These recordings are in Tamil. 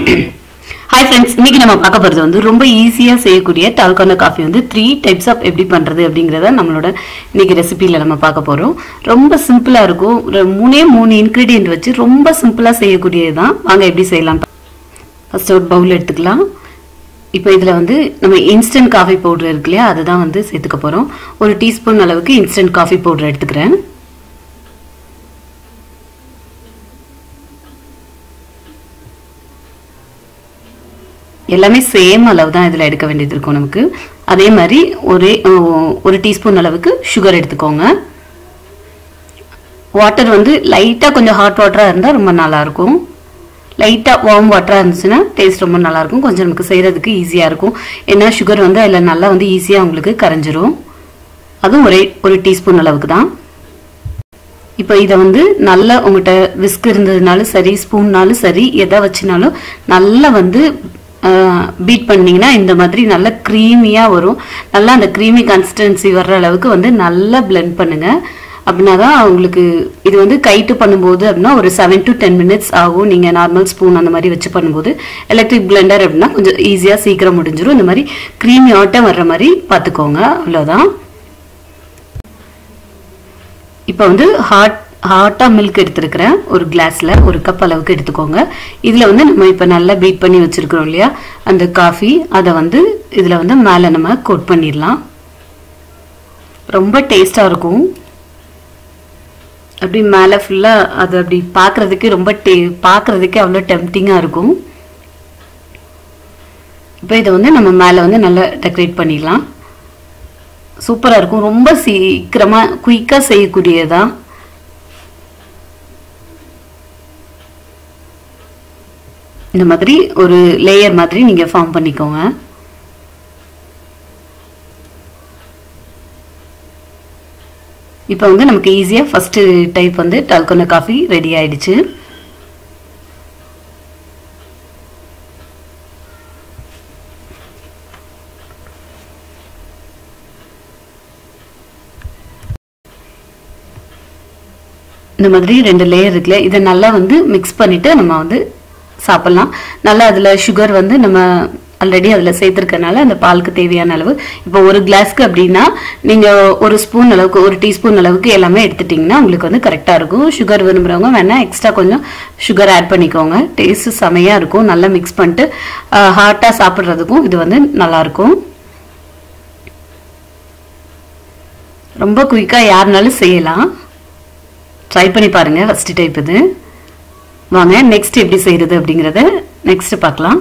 ஹாய் ஃப்ரெண்ட்ஸ் இன்னைக்கு நம்ம பார்க்க போகிறது வந்து ரொம்ப ஈஸியாக செய்யக்கூடிய டால்கோனா காஃபி வந்து த்ரீ டைப்ஸ் ஆஃப் எப்படி பண்ணுறது அப்படிங்கிறத நம்மளோட இன்னைக்கு ரெசிபியில் நம்ம பார்க்க போகிறோம் ரொம்ப சிம்பிளாக இருக்கும் ஒரு மூணே மூணு இன்க்ரீடியன்ட் வச்சு ரொம்ப சிம்பிளாக செய்யக்கூடியது தான் வாங்க எப்படி செய்யலாம் ஃபர்ஸ்ட் ஒரு பவுல் எடுத்துக்கலாம் இப்போ இதில் வந்து நம்ம இன்ஸ்டன்ட் காஃபி பவுடர் இருக்கு இல்லையா அதுதான் வந்து சேர்த்துக்க போகிறோம் ஒரு டீஸ்பூன் அளவுக்கு இன்ஸ்டன்ட் காஃபி பவுடர் எடுத்துக்கிறேன் எல்லாமே சேம் அளவு தான் இதில் எடுக்க வேண்டியது இருக்கும் நமக்கு அதே மாதிரி ஒரே ஒரு டீஸ்பூன் அளவுக்கு சுகர் எடுத்துக்கோங்க வாட்டர் வந்து லைட்டாக கொஞ்சம் ஹாட் வாட்டராக இருந்தால் ரொம்ப நல்லாயிருக்கும் லைட்டாக வார்ம் வாட்டராக இருந்துச்சுன்னா டேஸ்ட் ரொம்ப நல்லாயிருக்கும் கொஞ்சம் நமக்கு செய்கிறதுக்கு ஈஸியாக இருக்கும் ஏன்னா சுகர் வந்து அதில் நல்லா வந்து ஈஸியாக உங்களுக்கு கரைஞ்சிரும் அதுவும் ஒரே ஒரு டீஸ்பூன் அளவுக்கு தான் இப்போ இதை வந்து நல்லா உங்கள்கிட்ட விஸ்க் இருந்ததுனாலும் சரி ஸ்பூன்னாலும் சரி எதை வச்சுனாலும் நல்லா வந்து பீட் பண்ணிங்கன்னா இந்த மாதிரி நல்லா க்ரீமியாக வரும் நல்லா அந்த க்ரீமி கன்சிஸ்டன்சி வர்ற அளவுக்கு வந்து நல்லா பிளெண்ட் பண்ணுங்க அப்படின்னா தான் உங்களுக்கு இது வந்து கைட்டு பண்ணும்போது அப்படின்னா ஒரு செவன் டு டென் மினிட்ஸ் ஆகும் நீங்கள் நார்மல் ஸ்பூன் அந்த மாதிரி வச்சு பண்ணும்போது எலக்ட்ரிக் பிளெண்டர் அப்படின்னா கொஞ்சம் ஈஸியாக சீக்கிரம் முடிஞ்சிடும் இந்த மாதிரி க்ரீமி ஆட்டம் வர்ற மாதிரி பார்த்துக்கோங்க அவ்வளோதான் இப்போ வந்து ஹாட் ஹாட்டாக மில்க் எடுத்துருக்கிறேன் ஒரு கிளாஸில் ஒரு கப் அளவுக்கு எடுத்துக்கோங்க இதில் வந்து நம்ம இப்போ நல்லா பீட் பண்ணி வச்சுருக்கிறோம் இல்லையா அந்த காஃபி அதை வந்து இதில் வந்து மேலே நம்ம கோட் பண்ணிடலாம் ரொம்ப டேஸ்ட்டாக இருக்கும் அப்படி மேலே ஃபுல்லாக அது அப்படி பார்க்குறதுக்கு ரொம்ப டே பார்க்குறதுக்கே அவ்வளோ டெம்டிங்காக இருக்கும் இப்போ இதை வந்து நம்ம மேலே வந்து நல்லா டெக்கரேட் பண்ணிடலாம் சூப்பராக இருக்கும் ரொம்ப சீக்கிரமாக குயிக்காக செய்யக்கூடியதான் இந்த மாதிரி ஒரு லேயர் மாதிரி நீங்கள் ஃபார்ம் பண்ணிக்கோங்க இப்போ வந்து நமக்கு ஈஸியாக ஃபஸ்ட்டு டைப் வந்து டால்கோனா காஃபி ரெடி ஆயிடுச்சு இந்த மாதிரி ரெண்டு லேயர் இருக்குல்ல இதை நல்லா வந்து மிக்ஸ் பண்ணிட்டு நம்ம வந்து சாப்பிட்லாம் நல்லா அதில் சுகர் வந்து நம்ம ஆல்ரெடி அதில் சேர்த்துருக்கனால அந்த பாலுக்கு தேவையான அளவு இப்போ ஒரு கிளாஸ்க்கு அப்படின்னா நீங்கள் ஒரு ஸ்பூன் அளவுக்கு ஒரு டீஸ்பூன் அளவுக்கு எல்லாமே எடுத்துட்டிங்கன்னா உங்களுக்கு வந்து கரெக்டாக இருக்கும் சுகர் விரும்புகிறவங்க வேணால் எக்ஸ்ட்ரா கொஞ்சம் சுகர் ஆட் பண்ணிக்கோங்க டேஸ்ட் செமையாக இருக்கும் நல்லா மிக்ஸ் பண்ணிட்டு ஹாட்டாக சாப்பிட்றதுக்கும் இது வந்து நல்லாயிருக்கும் ரொம்ப குயிக்காக யாருனாலும் செய்யலாம் ட்ரை பண்ணி பாருங்கள் ஃபஸ்ட்டு டைப் இது வாங்க நெக்ஸ்ட் எப்படி செய்கிறது அப்படிங்கிறத நெக்ஸ்ட் பார்க்கலாம்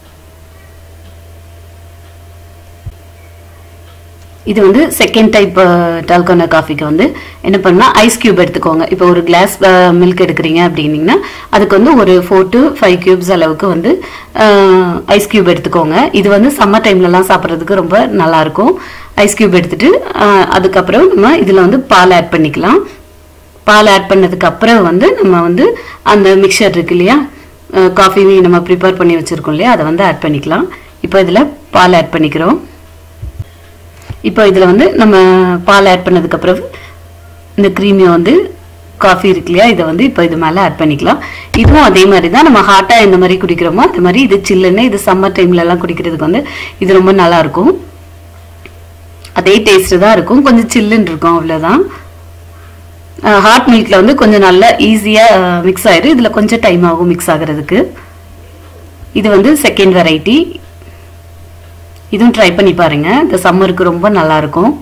இது வந்து செகண்ட் டைப் டால்கோனா காஃபிக்கு வந்து என்ன பண்ணால் ஐஸ் கியூப் எடுத்துக்கோங்க இப்போ ஒரு கிளாஸ் மில்க் எடுக்கிறீங்க அப்படின்னீங்கன்னா அதுக்கு வந்து ஒரு ஃபோர் டு ஃபைவ் கியூப்ஸ் அளவுக்கு வந்து ஐஸ் கியூப் எடுத்துக்கோங்க இது வந்து சம்மர் டைம்லலாம் சாப்பிட்றதுக்கு ரொம்ப நல்லாயிருக்கும் ஐஸ் கியூப் எடுத்துட்டு அதுக்கப்புறம் நம்ம இதில் வந்து பால் ஆட் பண்ணிக்கலாம் பால் ஆட் பண்ணதுக்கு அப்புறம் வந்து நம்ம வந்து அந்த மிக்சர் இருக்கு இல்லையா காஃபி நம்ம ப்ரிப்பேர் பண்ணி வச்சுருக்கோம் இல்லையா அதை வந்து ஆட் பண்ணிக்கலாம் இப்போ இதில் பால் ஆட் பண்ணிக்கிறோம் இப்போ இதில் வந்து நம்ம பால் ஆட் பண்ணதுக்கு அப்புறம் இந்த க்ரீமியை வந்து காஃபி இருக்கு இல்லையா இதை வந்து இப்போ இது மேலே ஆட் பண்ணிக்கலாம் இதுவும் அதே மாதிரி தான் நம்ம ஹாட்டாக எந்த மாதிரி குடிக்கிறோமோ அது மாதிரி இது சில்லுன்னு இது சம்மர் டைம்லலாம் குடிக்கிறதுக்கு வந்து இது ரொம்ப நல்லாயிருக்கும் அதே டேஸ்ட்டு தான் இருக்கும் கொஞ்சம் சில்லுன்னு இருக்கும் அவ்வளோதான் ஹாட் மில்க்ல வந்து கொஞ்சம் நல்லா ஈஸியாக மிக்ஸ் ஆயிடும் இதில் கொஞ்சம் டைம் ஆகும் மிக்ஸ் ஆகிறதுக்கு இது வந்து செகண்ட் வெரைட்டி இதுவும் ட்ரை பண்ணி பாருங்க இந்த சம்மருக்கு ரொம்ப நல்லா இருக்கும்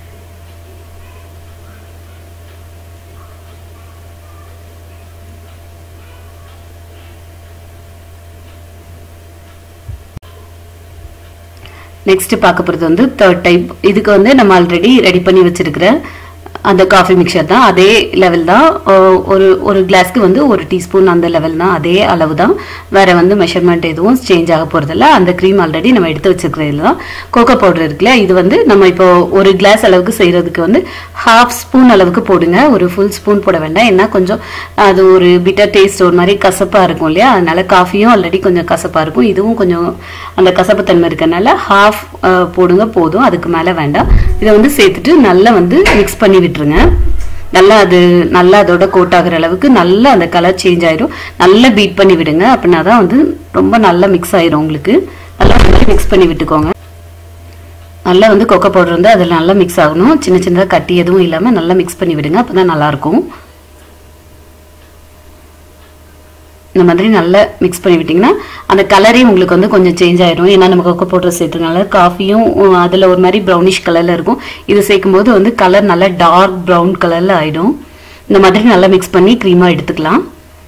நெக்ஸ்ட் பார்க்க போகிறது வந்து தேர்ட் டைப் இதுக்கு வந்து நம்ம ஆல்ரெடி ரெடி பண்ணி வச்சிருக்கிற அந்த காஃபி மிக்சர் தான் அதே லெவல் தான் ஒரு ஒரு கிளாஸ்க்கு வந்து ஒரு டீஸ்பூன் அந்த லெவல் தான் அதே அளவு தான் வேற வந்து மெஷர்மெண்ட் எதுவும் சேஞ்ச் ஆக போகிறதில்ல அந்த க்ரீம் ஆல்ரெடி நம்ம எடுத்து வச்சுருக்கிறதுல தான் கோகோ பவுடர் இருக்குல்ல இது வந்து நம்ம இப்போ ஒரு கிளாஸ் அளவுக்கு செய்கிறதுக்கு வந்து ஹாஃப் ஸ்பூன் அளவுக்கு போடுங்க ஒரு ஃபுல் ஸ்பூன் போட வேண்டாம் ஏன்னா கொஞ்சம் அது ஒரு பிட்டர் டேஸ்ட் ஒரு மாதிரி கசப்பாக இருக்கும் இல்லையா அதனால காஃபியும் ஆல்ரெடி கொஞ்சம் கசப்பாக இருக்கும் இதுவும் கொஞ்சம் அந்த கசப்புத்தன்மை இருக்கனால ஹாஃப் போடுங்க போதும் அதுக்கு மேலே வேண்டாம் இதை வந்து சேர்த்துட்டு நல்லா வந்து மிக்ஸ் பண்ணி விட்டுருங்க நல்லா அது நல்லா அதோட கோட் ஆகுற அளவுக்கு நல்லா அந்த கலர் சேஞ்ச் ஆயிரும் நல்லா பீட் பண்ணி விடுங்க அப்படின்னா தான் வந்து ரொம்ப நல்லா மிக்ஸ் ஆயிரும் உங்களுக்கு நல்லா மிக்ஸ் பண்ணி விட்டுக்கோங்க நல்லா வந்து கொக்கோ பவுடர் வந்து அதில் நல்லா மிக்ஸ் ஆகணும் சின்ன சின்னதாக கட்டி எதுவும் இல்லாமல் நல்லா மிக்ஸ் பண்ணி விடுங்க அப்போ தான் நல்லாயிருக்கும் இந்த மாதிரி நல்லா மிக்ஸ் பண்ணி விட்டிங்கன்னா அந்த கலரே உங்களுக்கு வந்து கொஞ்சம் சேஞ்ச் ஆயிடும் ஏன்னா நம்ம கொக்கோ பவுடர் சேர்த்துனால காஃபியும் அதில் ஒரு மாதிரி ப்ரௌனிஷ் கலரில் இருக்கும் இது சேர்க்கும் போது வந்து கலர் நல்லா டார்க் ப்ரௌன் கலரில் ஆயிடும் இந்த மாதிரி நல்லா மிக்ஸ் பண்ணி க்ரீமாக எடுத்துக்கலாம்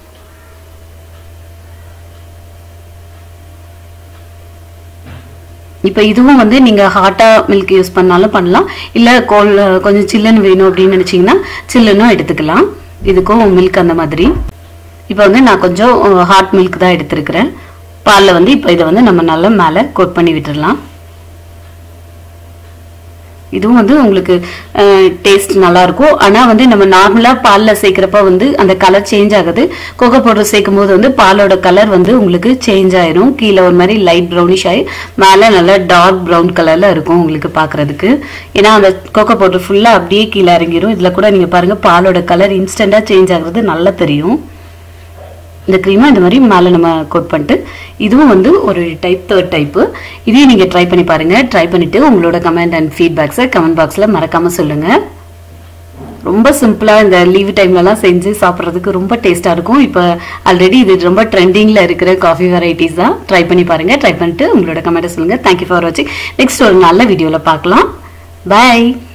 இப்போ இதுவும் வந்து நீங்கள் ஹாட்டாக மில்க் யூஸ் பண்ணாலும் பண்ணலாம் இல்லை கோல் கொஞ்சம் சில்லுன்னு வேணும் அப்படின்னு நினச்சிங்கன்னா சில்லுன்னும் எடுத்துக்கலாம் இதுக்கும் மில்க் அந்த மாதிரி இப்போ வந்து நான் கொஞ்சம் ஹாட் மில்க் தான் எடுத்திருக்கிறேன் பாலில் வந்து இப்போ இதை வந்து நம்ம நல்லா மேலே கோட் பண்ணி விட்டுடலாம் இதுவும் வந்து உங்களுக்கு டேஸ்ட் நல்லா இருக்கும் ஆனால் வந்து நம்ம நார்மலாக பாலில் சேர்க்குறப்ப வந்து அந்த கலர் சேஞ்ச் ஆகுது கொக்கோ பவுடர் சேர்க்கும் போது வந்து பாலோட கலர் வந்து உங்களுக்கு சேஞ்ச் ஆயிரும் கீழே ஒரு மாதிரி லைட் ப்ரௌனிஷ் ஆகி மேலே நல்லா டார்க் ப்ரௌன் கலரில் இருக்கும் உங்களுக்கு பார்க்குறதுக்கு ஏன்னா அந்த கொக்கோ பவுடர் ஃபுல்லாக அப்படியே கீழே இறங்கிரும் இதில் கூட நீங்கள் பாருங்கள் பாலோட கலர் இன்ஸ்டண்ட்டாக சேஞ்ச் ஆகுறது நல்லா தெரியும் இந்த க்ரீமை இந்த மாதிரி மேலே நம்ம கோட் பண்ணிட்டு இதுவும் வந்து ஒரு டைப் தேர்ட் டைப்பு இதையும் நீங்கள் ட்ரை பண்ணி பாருங்கள் ட்ரை பண்ணிவிட்டு உங்களோட கமெண்ட் அண்ட் ஃபீட்பேக்ஸை கமெண்ட் பாக்ஸில் மறக்காமல் சொல்லுங்கள் ரொம்ப சிம்பிளாக இந்த லீவ் டைம்லலாம் செஞ்சு சாப்பிட்றதுக்கு ரொம்ப டேஸ்ட்டாக இருக்கும் இப்போ ஆல்ரெடி இது ரொம்ப ட்ரெண்டிங்கில் இருக்கிற காஃபி வெரைட்டிஸ் தான் ட்ரை பண்ணி பாருங்கள் ட்ரை பண்ணிட்டு உங்களோட கமெண்ட்டை சொல்லுங்கள் தேங்க்யூ ஃபார் வாட்சிங் நெக்ஸ்ட் ஒரு நல்ல வீடியோவில் பார்க்கலாம் பாய்